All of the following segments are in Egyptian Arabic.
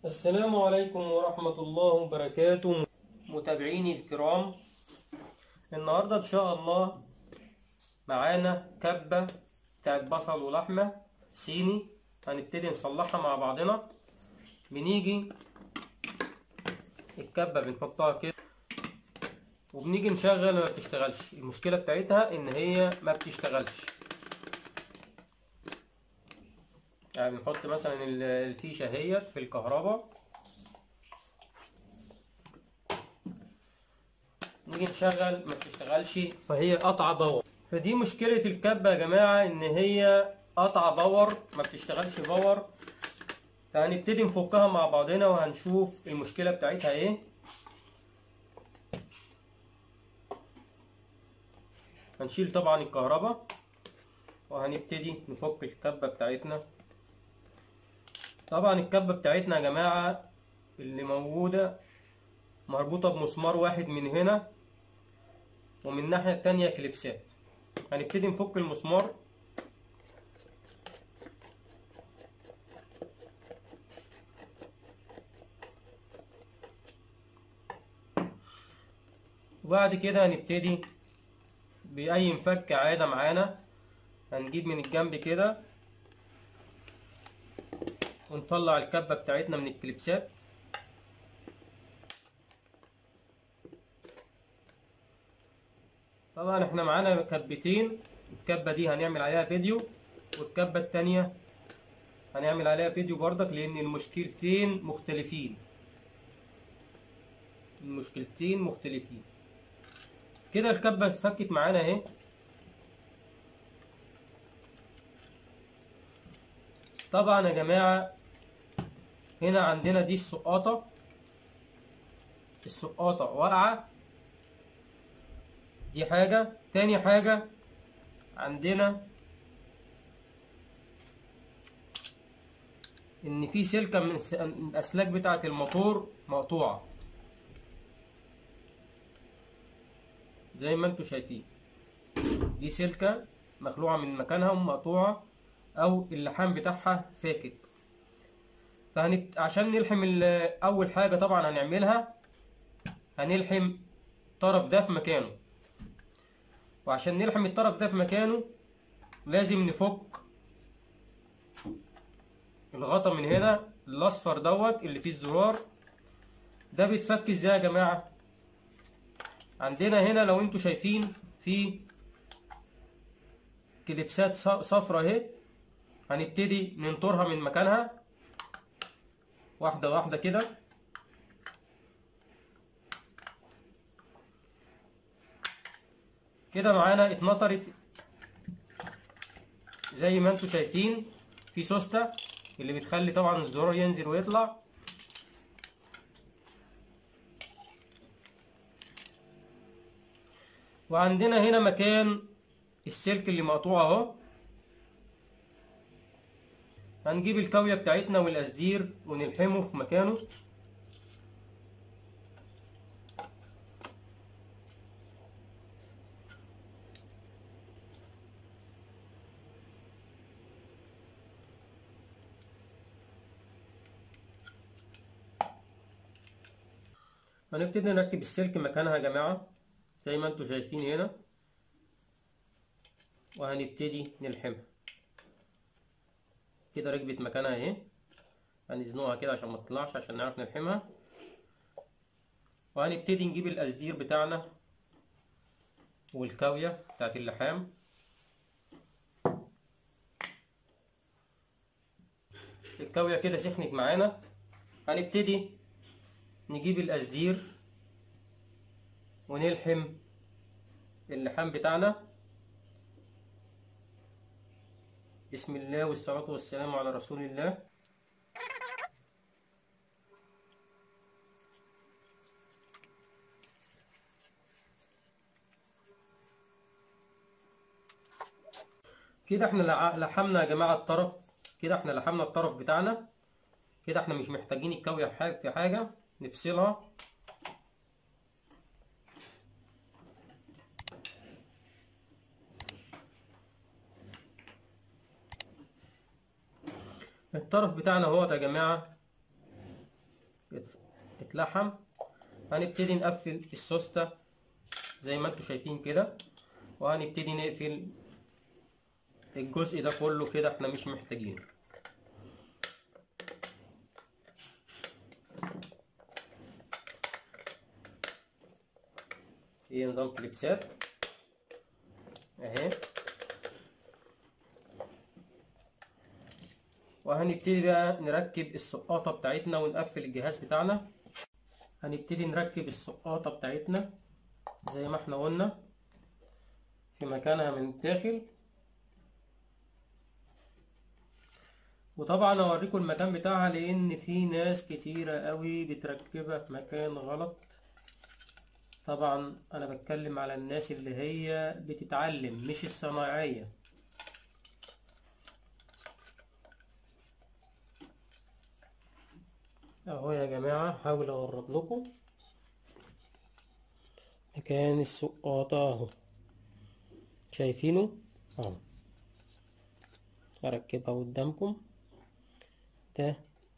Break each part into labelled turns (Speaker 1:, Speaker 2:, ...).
Speaker 1: السلام عليكم ورحمة الله وبركاته متابعيني الكرام النهاردة إن شاء الله معانا كبة بتاعت بصل ولحمة صيني هنبتدي نصلحها مع بعضنا بنيجي الكبة بنحطها كده وبنيجي نشغل ما بتشتغلش المشكلة بتاعتها إن هي ما بتشتغلش يعني بنحط مثلا الفيشة اهيت في الكهرباء نيجي نشغل ما بتشتغلش فهي قطعة باور فدي مشكلة الكبة يا جماعة ان هي قطعة باور ما بتشتغلش باور فهنبتدي نفكها مع بعضنا وهنشوف المشكلة بتاعتها ايه هنشيل طبعا الكهرباء وهنبتدي نفك الكبة بتاعتنا طبعا الكبة بتاعتنا يا جماعة اللي موجودة مربوطة بمسمار واحد من هنا ومن الناحية التانية كليبسات هنبتدي نفك المسمار وبعد كده هنبتدي بأي مفك عادة معانا هنجيب من الجنب كده ونطلع الكبة بتاعتنا من الكليبسات طبعا احنا معانا كبتين الكبة دي هنعمل عليها فيديو والكبة التانية هنعمل عليها فيديو برضك لان المشكلتين مختلفين المشكلتين مختلفين كده الكبة اتفكت معانا اهي طبعا يا جماعة هنا عندنا دي السقاطة السقاطة واقعة دي حاجة تاني حاجة عندنا ان في سلكة من الاسلاك بتاعة الموتور مقطوعة زي ما انتوا شايفين دي سلكة مخلوعة من مكانها ومقطوعة او اللحام بتاعها فاكك فهنبت... عشان نلحم اول حاجة طبعا هنعملها هنلحم الطرف ده في مكانه وعشان نلحم الطرف ده في مكانه لازم نفك الغطا من هنا الاصفر دوت اللي فيه الزرار ده بيتفك ازاي يا جماعة عندنا هنا لو انتوا شايفين في كليبسات صفرة اهي هنبتدي ننطرها من مكانها واحدة واحدة كده كده معانا اتنطرت زي ما انتوا شايفين في سوستة اللي بتخلي طبعا الزرار ينزل ويطلع وعندنا هنا مكان السلك اللي مقطوع اهو هنجيب الكاوية بتاعتنا والقصدير ونلحمه في مكانه هنبتدي نركب السلك مكانها يا جماعة زي ما انتوا شايفين هنا وهنبتدي نلحمها كده ركبت مكانها اهي هنزنقها كده عشان ما تطلعش عشان نعرف نلحمها وهنبتدي نجيب القصدير بتاعنا والكاوية بتاعت اللحام الكاوية كده سخنت معانا هنبتدي نجيب القصدير ونلحم اللحام بتاعنا بسم الله والصلاة والسلام على رسول الله كده احنا لحمنا يا جماعة الطرف كده احنا لحمنا الطرف بتاعنا كده احنا مش محتاجين الكاوية في حاجة نفصلها الطرف بتاعنا اهوت يا جماعة اتلحم هنبتدي نقفل السوستة زي ما انتوا شايفين كده وهنبتدي نقفل الجزء ده كله كده احنا مش محتاجينه هي نظام كليبسات اهي وهنبتدي بقى نركب السقاطة بتاعتنا ونقفل الجهاز بتاعنا هنبتدي نركب السقاطة بتاعتنا زي ما احنا قلنا في مكانها من الداخل وطبعا اوريكم المكان بتاعها لان في ناس كتيرة قوي بتركبها في مكان غلط طبعا انا بتكلم على الناس اللي هي بتتعلم مش الصناعية اهو يا جماعة حاول اقرب لكم مكان السقاطة اهو شايفينه اهو هركبها قدامكم ده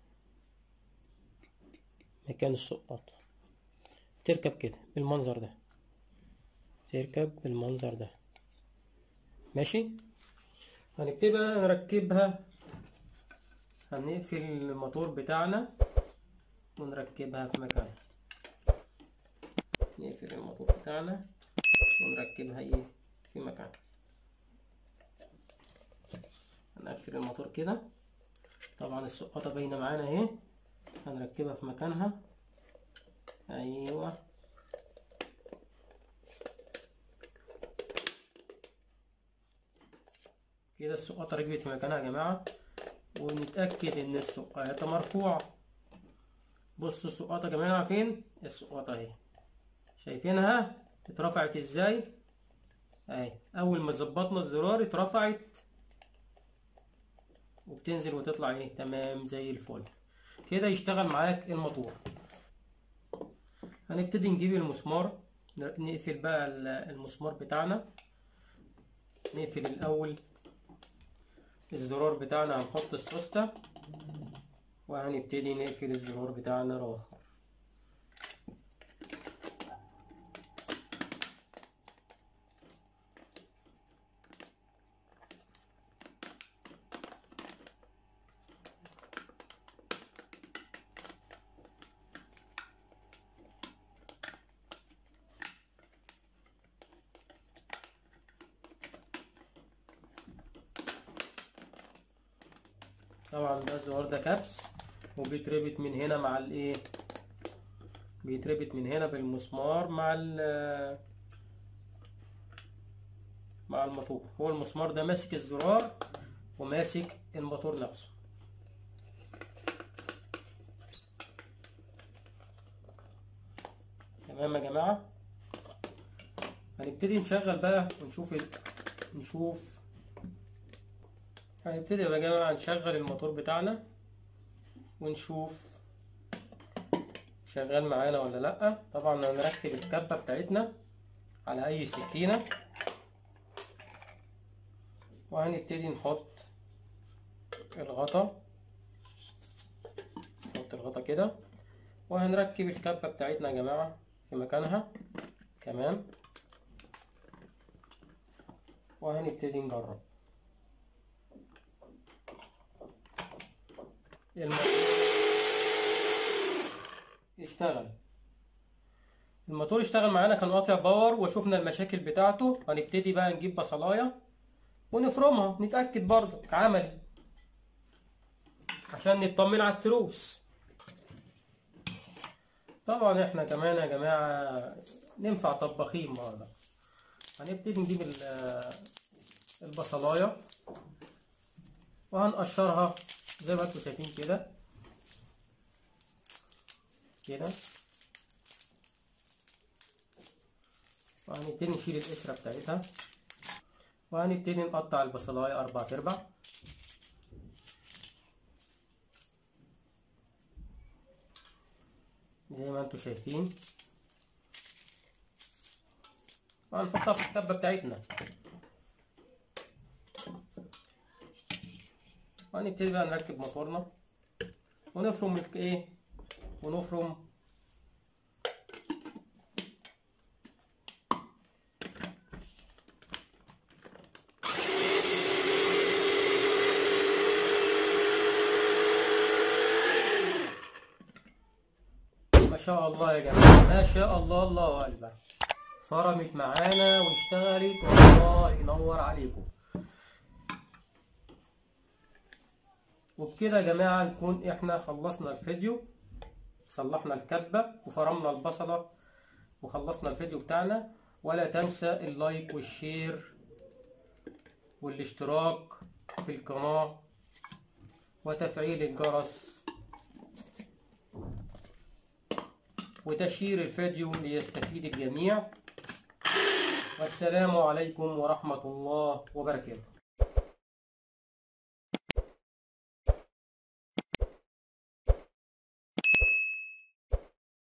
Speaker 1: مكان السقاطة تركب كده بالمنظر ده تركب بالمنظر ده ماشي هنبتدي بقى نركبها هنقفل الموتور بتاعنا ونركبها في مكانها نقفل الموتور بتاعنا ونركبها ايه في مكانها هنقفل الموتور كده طبعا السقاطة باينة معانا اهي هنركبها في مكانها ايوه كده السقاطة ركبت في مكانها يا جماعة ونتأكد ان السقاطة مرفوعة بصوا السقاطة يا جماعة فين السقاطة اهي شايفينها اترفعت ازاي اهي اول ما ظبطنا الزرار اترفعت وبتنزل وتطلع ايه تمام زي الفل كده يشتغل معاك الموتور هنبتدي نجيب المسمار نقفل بقى المسمار بتاعنا نقفل الاول الزرار بتاعنا هنحط السوستة وهنبتدي نقفل الزرار بتاعنا الاخر طبعا ده الزرار ده كبس وبيتربط من هنا مع الايه بيتربط من هنا بالمسمار مع ال مع الموتور هو المسمار ده ماسك الزرار وماسك الموتور نفسه تمام يا جماعة هنبتدي نشغل بقى ونشوف ال... نشوف هنبتدي يا جماعة نشغل الموتور بتاعنا ونشوف شغال معانا ولا لأ طبعا هنركب الكبة بتاعتنا على أي سكينة وهنبتدي نحط الغطا نحط الغطا كده وهنركب الكبة بتاعتنا يا جماعة في مكانها كمان وهنبتدي نجرب اشتغل الموتور اشتغل معانا كان قاطع باور وشوفنا المشاكل بتاعته هنبتدي بقى نجيب بصلايه ونفرمها نتاكد برضه عملي عشان نطمن على التروس طبعا احنا كمان يا جماعه ننفع طباخين مرة هنبتدي نجيب البصلايه وهنقشرها زي ما انتم شايفين كده كده وهنبتدي نشيل القشرة بتاعتها وهنبتدي نقطع البصلاية أربع تربع زي ما انتم شايفين وهنحطها في الكبة بتاعتنا وهنبتدي بقى نركب موتورنا ونفرم ايه ونفرم ما شاء الله يا جماعة ما شاء الله الله أكبر فرمت معانا واشتغلت والله ينور عليكم وبكده يا جماعة نكون احنا خلصنا الفيديو صلحنا الكبة وفرمنا البصلة وخلصنا الفيديو بتاعنا ولا تنسى اللايك والشير والاشتراك في القناة وتفعيل الجرس وتشير الفيديو ليستفيد الجميع والسلام عليكم ورحمة الله وبركاته